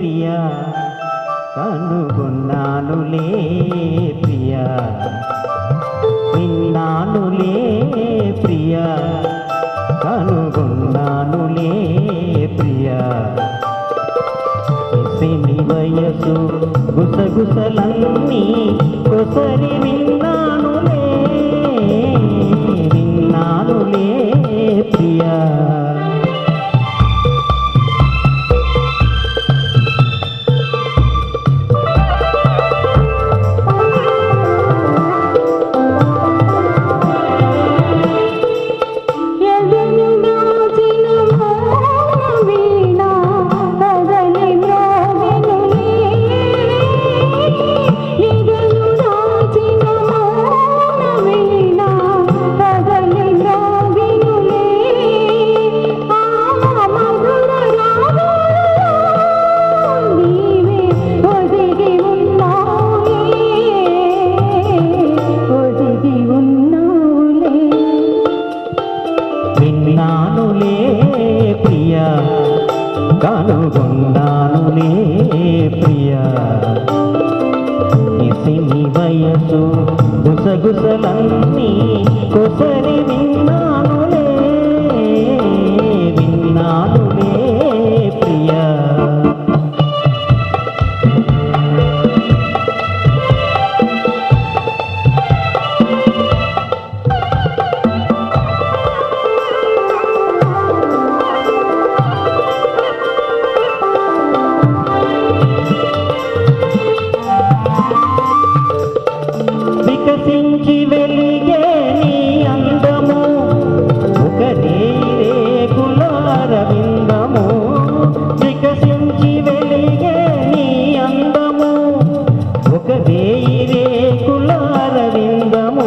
ప్రియా కనుగొన్నానులే ప్రియా విన్నానులే ప్రియా కనుగొన్నానులే ప్రియా సిమి వయసు గుసగుసలన్నీ కొసరి విన్నానులే విన్నానులే ప్రియా విన్నానులే ప్రియా కనుగొన్నానులే ప్రియా ఇసిని వయసు గుసగుసలన్నీ కొసరి విన్నానులే విన్నానులే ప్రియా వికసించి వెలిగే నీ అందము ఒక రేకులారవిందము వికసించి వెలిగే నీ అందము ఒక రేకులారవిందము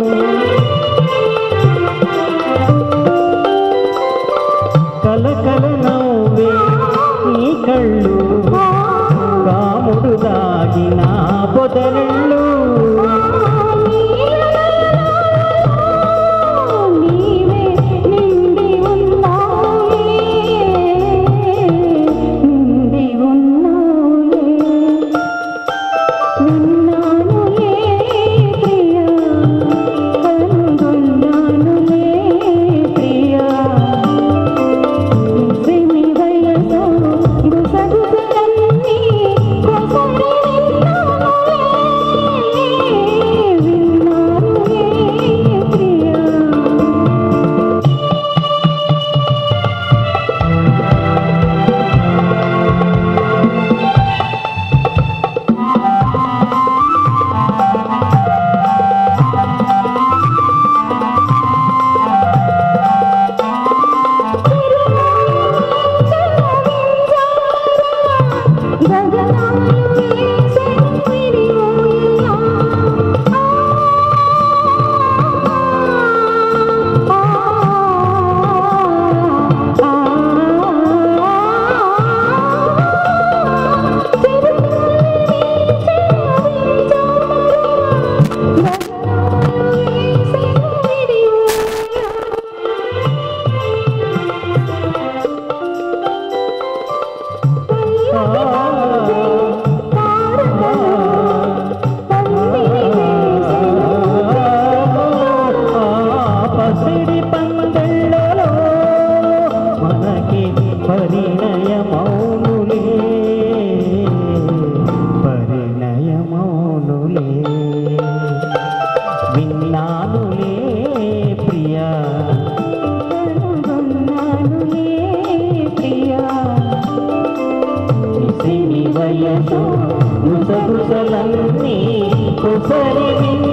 కలకల నవ్వే నీ కళ్ళు రాముడు దాగిన పొదరెళ్ళు పసిడి పందెళ్ళలో మనకి పరిణయమౌనులే పరిణయమౌనులే విన్నానులే ప్రియా ఇసిని వయసు గుసగుసలన్నీ కుసరి విన్నానులే